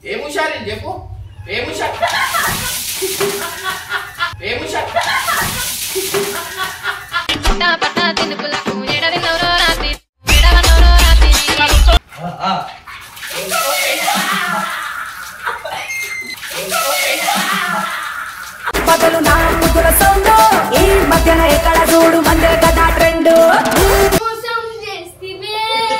ఏం హుషారు ఇది చెప్పు ఏం హుషారు ఏం హుషారు పుట్టా పట్టా తినుకులకు ఎడవిన్నోరో రాత్రి ఎడవన్నోరో రాత్రి పగలు నా ముద్దుల సౌండ్ ఈ మధ్యన ఎక్కడ చూడు మందే కదా ట్రెండ్ మోసం చేస్తివే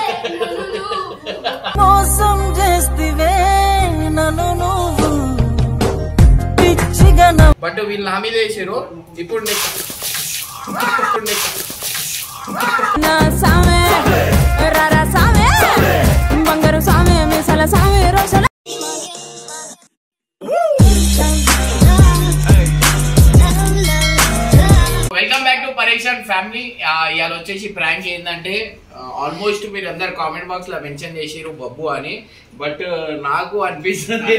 మోసం చేస్తివే నన్ను నువ్వు పిచ్చిగా బట్ వీళ్ళు నా మీద వేసారు ఇప్పుడు నెక్స్ట్ ఇప్పుడు నెక్స్ట్ నా సామే రారా సామే బంగారు సామే మీసల సామే రోషల వెల్కమ్ బ్యాక్ టు పరీక్షణ్ ఫ్యామిలీ ఇవాళ వచ్చేసి ప్రాంక్ ఏంటంటే ఆల్మోస్ట్ మీరు అందరు కామెంట్ బాక్స్ లో మెన్షన్ చేసిరు బబ్బు అని బట్ నాకు అనిపిస్తుంది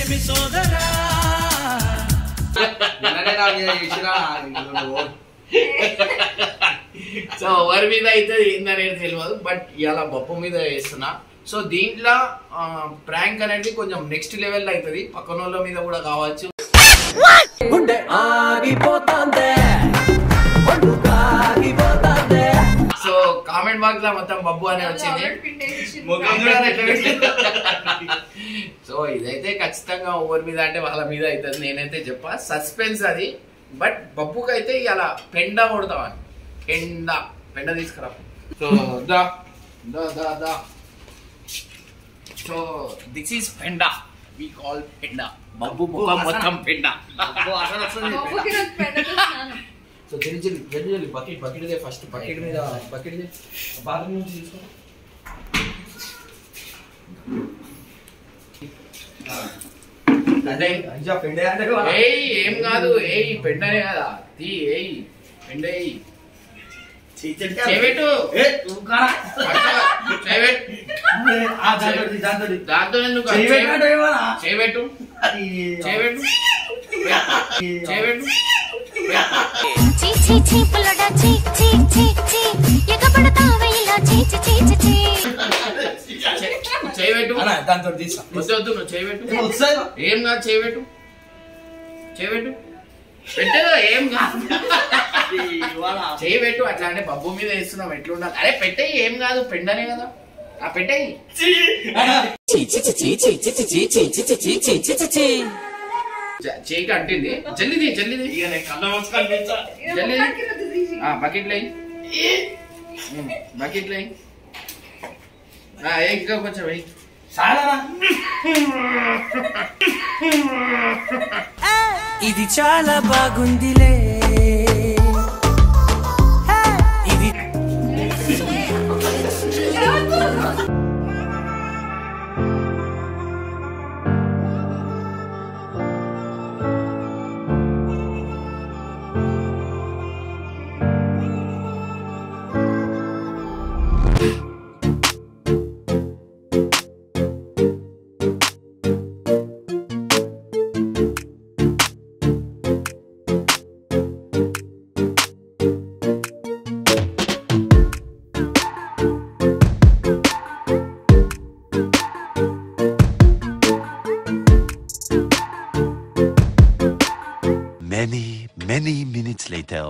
సో ఎవరి మీద అయితే ఏందనేది తెలియదు బట్ ఇవాళ బొప్పు మీద వేస్తున్నా సో దీంట్లో ప్రాంక్ అనేది కొంచెం నెక్స్ట్ లెవెల్ అవుతుంది పక్కన వాళ్ళ మీద కూడా కావచ్చు సో కామెంట్ బాక్స్ లో మొత్తం బబ్బు అనే వచ్చింది ముఖం కూడా ఎట్లా పెట్టిందో. సో ఇదైతే ఖచ్చితంగా ఎవరి మీద అంటే వాళ్ళ మీద అవుతుంది నేనైతే చెప్పా సస్పెన్స్ అది బట్ బబ్బుకి అయితే ఇలా పెండ కొడతామని పెండ పెండ తీసుకురా సో దా దా దా దా సో దిస్ ఈస్ పెండ వి కాల్ పెండ బబ్బు ముఖం మొత్తం పెండ సో జల్లి జల్లి జల్లి జల్లి బకెట్ బకెట్ దే ఫస్ట్ బకెట్ మీద బకెట్ దే బాత్రూమ్ నుంచి తీసుకో అంటే ఏయ్ ఏం కాదు ఏయ్ పెండనే కదా తీ ఏయ్ పెండ ఏయ్ చేయబెట్టు చేయబెట్టు దాంతో ఎందుకు చేయబెట్టు చేయబెట్టు చేయబెట్టు చీ చీ చీ పుల్లడా చీ చీ చీ చీ ఎగబడతావే ఇలా చీ చీ చీ చీ చీ చేయబెట్టు దాంతో తీసా వద్దు వద్దు నువ్వు చేయబెట్టు వస్తాయి ఏం కాదు చేయబెట్టు చేయబెట్టు పెట్టేదో ఏం కాదు చేయబెట్టు అట్లా అంటే బబ్బు మీద వేస్తున్నాం ఎట్లుండాలి అరే పెట్టేయి ఏం కాదు పెండనే కదా ఆ పెట్టేయి చ- చేయికి అంటింది జల్లిది జల్లిది జల్లిది ఆ, బకెట్ లే బకెట్ లే ఆ, ఏ, ఇంకా కొంచెం వెయ్యి ఇది చాలా బాగుందిలే ఇది Many, many minutes later.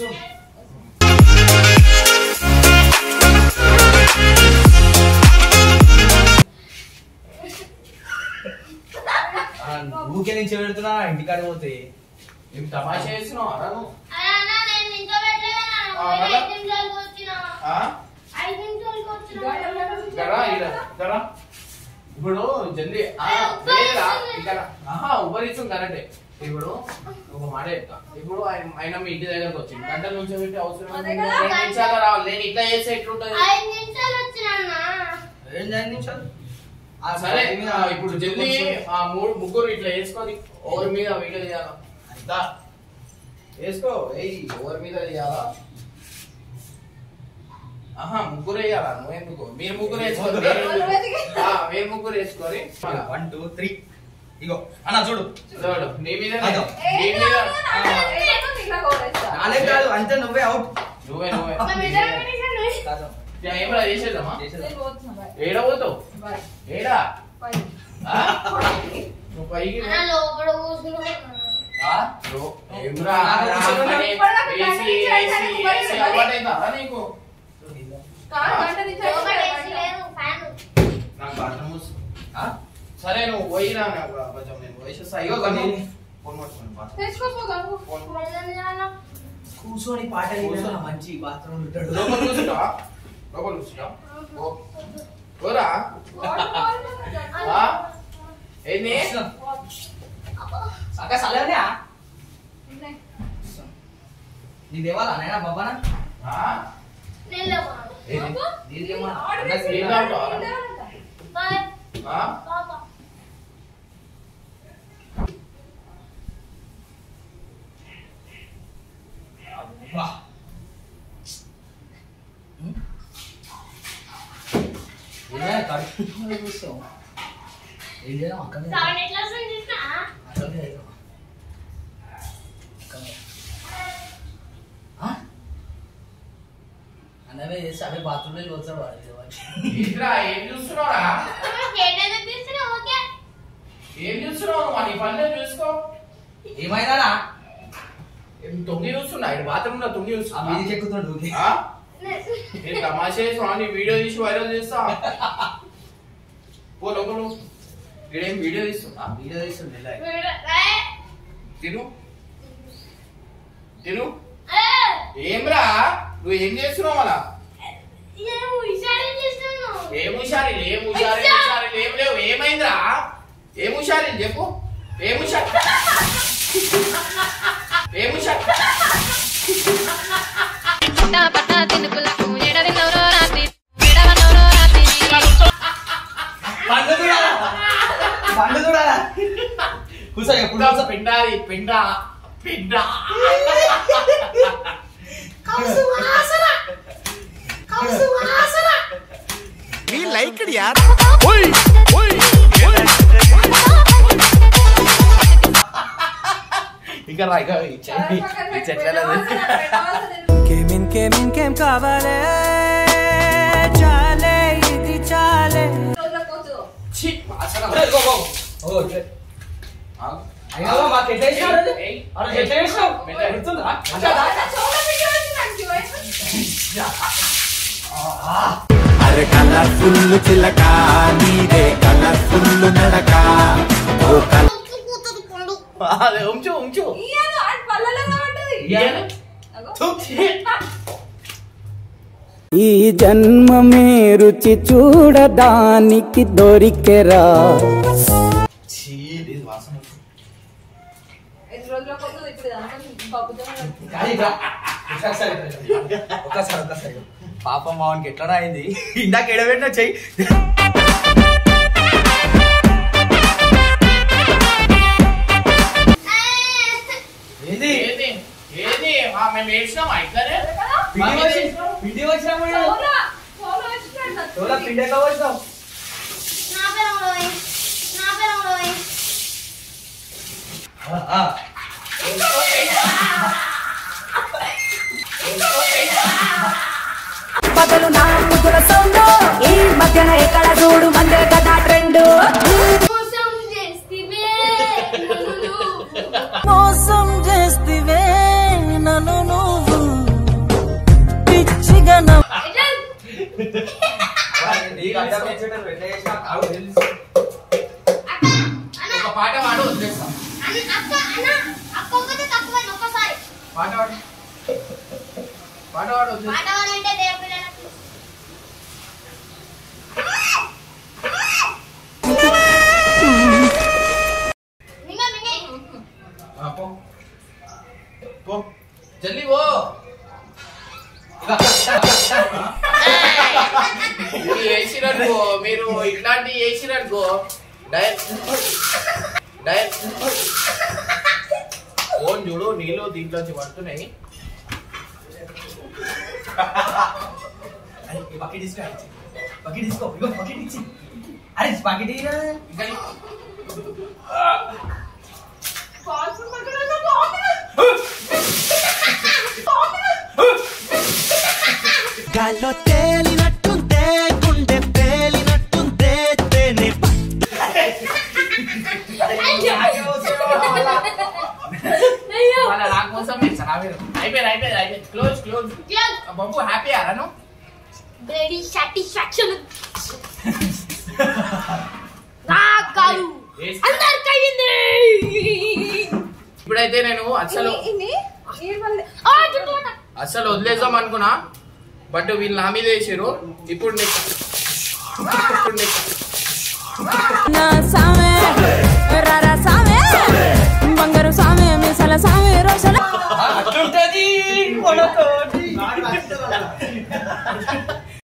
ఊకే నుంచి పెడుతున్నా ఇంటికాడ పోతే ఏం తమాషా చేస్తున్నావు అరా నువ్వు? అన్నా నేను ఇంట్లో ఆ, పెట్టలేదా మళ్ళా? ఐదు నిమిషాలకు వచ్చినా ఆ? ఐదు నిమిషాలకు వచ్చినా ఇక్కడ ఈడ, ఇక్కడ. ఇప్పుడు జల్దీ ఆ, ఏ, వేరేరా, ఉబ్బరిస్తుంది. ఇక్కడ. ఆహా ఉబ్బరిస్తుంది కరెక్టే ఇప్పుడు ఒక మాట చెప్తా ఇప్పుడు ఆయన ఆయన మీ ఇంటి దగ్గరకు వచ్చింది గంటల నుంచి పెట్టి అవసరం అదే లేదు. కదా, రెండు నిమిషాలు రావాలి నేను ఇట్లా చేస్తే ఎట్లుంటది ఐదు నిమిషాలు వచ్చినా రెండు ఐదు నిమిషాలు ఆ సరే స్టవ్ మీద ఆ, ఇప్పుడు జల్దీ ఆ మూడు ముగ్గురు ఇట్లా వేసుకొని ఓవర్ మీద వీడియో చేయాలా దా. వేసుకో ఏయ్ ఓవర్ మీద చేయాలా ఆహా ముగ్గురు వేయాలా నువ్వెందుకు మీరు ముగ్గురు వేసుకోండి మీరు- ఆ, మీరు ముగ్గురు వేసుకొని మళ్ళా. వన్ టూ త్రీ ఇగో అన్న చూడు చూడు, నీ మీద అదో. నీ మీద ఆ, నాలే కాదు అంతే నువ్వే అవుట్ నువ్వే నువ్వే ఇద్దరం పెట్టేసాను. కాదు యా, ఏమరా చేసేద్దామా చేసేదా? ఏడా పోతావు ఏడా ఆ? పైకి రా. అన్న లోపల కూర్చుని ఆ? రో- ఏమ్రా, నాకు రా, కూర్చోమని మరి ఇప్పటిదాకా ఏసీ, గంట నుంచి ఏసీ, అయినా ఏసీ నువ్వు అలవాటైందా నీకు కాదు, గంట నుంచి లోపల అయితే ఏసీ లేదు ఫ్యాన్ నాకు బాత్రూమ్ వస్తుంది. ఆ? సరే నువ్వు పోయిరా నాకు కొంచెం నేను పోయేసేస్తా అయ్యో కానీ ఫోన్ పట్టుకోండి బాత్రూమ్. తెచ్చుకోపో గంగు. ఫోన్ కూర్చొని పాట కూర్చో. మంచి బాత్రూమ్ ఉంటాడు లోపల కూర్చుంటా లోపల కూర్చుంటా ఓ ఓరా వాటర్ బాటిల్ ఆ? ఏంది అక్క సలేవనే ఉన్నాయి. నీ దేవాలా నాయనా బాబానా ఆ? నేను లేవు ఏంది నీది ఏమో ఆర్డర్ అన్నకి చేసి ఏం కావాలా? ఇదేమంట? బాయ్ ఆ? పాపా అబ్బా. ఉం? ఇదే కడుపు చూస్తాం ఏం చేద్దాం అక్కడనే సౌండ్ ఎట్లా వస్తుంది చూసినా అక్కడనే చేద్దాం. అక్కడనే. ఆ? అన్నమే చేసి అవే బాత్రూంలో వచ్చాడు వాడు ఇది వాడు. ఏంట్రా ఏం చూస్తున్నావురా ఏదైనా తీసుకున్నా ఓకే ఏం చూస్తున్నావు నువ్వు నీ పనులు చూసుకో ఏమైందా ఏం తొంగి చూస్తున్నా ఇక్కడ బాత్రూమ్ లో తొంగి ఆ చూస్తున్నా మీదకి ఎక్కుతుండు ఆ? నేను తమాషా చేస్తున్నా నీ వీడియో తీసి వైరల్ చేస్తా పో లోపల వీడేం వీడియో తీస్తున్నా వీడియో తీస్తుండే ఇలా. తిను తిను ఏమ్రా నువ్వు ఏం చేస్తున్నావు మళ్ళా ఏం హుషారి ఏం హుషారి హుషారి ఏం లేవు ఏమైందిరా ఏం హుషారి చెప్పు ఏం హుషారి ఏం హుషారి పుట్టా పట్టా తినుకులకు ఎడవిన్నోరో రాత్రి ఎడవన్నోరో రాత్రి పండు చూడాలా పండు చూడాలా కూర్చో ఎప్పుడు కూర్చో పిండాలి పిండ పిండ ఇంకా రా ఇక ఈ చె- ఈ చెట్లలో ఇంకేం ఇంకేం ఇంకేం కావాలే చాలే ఇది చాలే రోజులకోవచ్చు. ఛీ, వాసన. ఓ, ఓ, ఓ. ఓ, ఓకే. ఆగు. అయ్యో మాకు ఎట్లా చేసినావు అది? ఏయ్. అరే, ఎట్లా చేసినావు? మెల్లగా. గుర్తుందా? అట్లా రా. అట్లా చెవులో పెట్టి వచ్చిందండి వయసు. అరే కలర్ఫుల్ చిలక నీదే కలర్ఫుల్ నడక ఓ కల కూతురు పండు అదే ఉంచు ఉంచు ఇయ్యాను, ఆడి పళ్ళలో రావంటది. ఇయ్యాను. అగో. థు, ఛీ. ఈ జన్మమే రుచి చూడడానికి దొరికెరా ఛీ, ఇది వాసన. ఎన్ని రోజులకోవచ్చు ఇప్పుడు ఇదంతా బాబుతో కానీ ఇట్లా. ఒకసారి ఇట్లా. ఒక్కసారి ఒక్కసారి పాపం మావన్కి ఎట్లా అయింది ఇందాక ఎడబెట్టిన చెయ్యి ఏంది ఏది ఏది ఆ, మేము ఏడ్చినామా ఇట్లానే పిండి వచ్చి పిండి వచ్చినాము చెవులో చెవులో వచ్చినట్టు. ఎవరో పిండి ఎట్లా వచ్చినావు నా పేరు రోయ్ నా పేరు రోయ్ ఆ, ఆ. బదులు నా ముద్దుల సౌండ్ ఈ మధ్యన ఎక్కడ చూడు మందే కదా ట్రెండ్ మోసం చేస్తివే నన్ను మోసం చేస్తివే నన్ను నువ్వు పిచ్చిగా ఎట్లా నీకు అర్థం చేసేటట్టు ఎట్లా చేసినావు? ఆగు, తెలుసు. అక్క అన్న ఒక పాట పాడు వదిలేస్తాం అన్న అక్క అన్న అక్క ఒక్కతే తక్కువైంది ఒక్కసారి పాట పాడు పాట పాడు వదిలేస్తాం పాట పాడంటే దేవపిల్లలకు మింగ మింగ ఆ, పో పో జల్దీ పో ఇది వేసినట్టుకో మీరు ఇట్లాంటి వేసినట్టుకో డైరెక్ట్ డైరెక్ట్ ఫోన్ చూడు నీళ్ళు దీంట్లోంచి పడుతున్నాయి అరే, ఈ బకెట్ తీసుకో అరే. బకెట్ తీసుకో ఇగో బకెట్ ఇచ్చి అరే బకెట్ ఇయ్యరా? ఇంకా కాల్స్ పట్టుకోవడం బాగుంది. గాల్లో తేలినట్టుందే గుండె పేలినట్టుందే తేనె వాళ్ళ నా కోసం వేస్తా నా పేరు అయిపోయింది అయిపోయింది అయిపోయింది క్లోజ్ క్లోజ్ బాబు హ్యాపీ అరాను వెరీ సాటిస్ఫాక్షన్ నాకు కాదు అందరికి అయ్యింది ఇప్పుడైతే నేను అసలు ఇన్ని ఏమన్నా ఆ, జుట్టు పట్ట. అసలు వదిలేద్దాం అనుకున్నా బట్ వీళ్ళు నా మీద వేసారు ఇప్పుడు నెక్స్ట్ ఇప్పుడు నెక్స్ట్ నా సామె